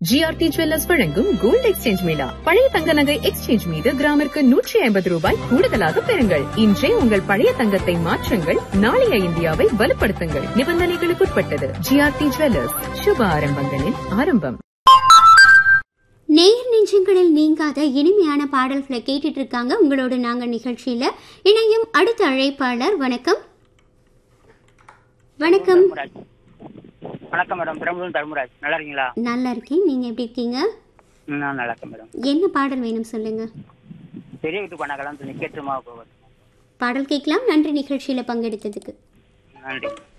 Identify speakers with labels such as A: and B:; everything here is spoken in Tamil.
A: ஜிஆர்டி ஜுவல்லர்ஸ் வழங்கும் கோல்டு எக்ஸ்சேஞ்ச் மேளா பழைய தங்க நகை எக்ஸ்சேஞ்ச் மீது கிராமிற்கு நூற்றி ஐம்பது ரூபாய் கூடுதலாக பெறுங்கள் இன்றே உங்கள் பழைய தங்கத்தை மாற்றுங்கள் நாளைய இந்தியாவை வலுப்படுத்துங்கள் நிபந்தனைகளுக்குட்பட்டது ஜிஆர்டி ஜுவல்லர்ஸ் சுப ஆரம்பங்களின் ஆரம்பம்
B: நேர் நெஞ்சங்களில் நீங்காத இனிமையான பாடல்களை கேட்டுட்டு இருக்காங்க உங்களோட நாங்க நிகழ்ச்சியில இணையும் அடுத்த அழைப்பாளர் வணக்கம் வணக்கம்
C: தர்மராஜ் வணக்கம் மேடம் பெரம்பலூர் தர்மராஜ் நல்லா இருக்கீங்களா
B: நல்லா இருக்கேன் நீங்க எப்படி இருக்கீங்க
C: ம், நான் நல்லா இருக்கேன் மேடம்
B: என்ன பாடல் வேணும் சொல்லுங்க
C: பெரிய வீட்டு பண்ணக்கலாம் சொல்லி கேட்டுமா போகுது
B: பாடல் கேட்கலாம் நன்றி நிகழ்ச்சியில பங்கெடுத்ததுக்கு
C: நன்றி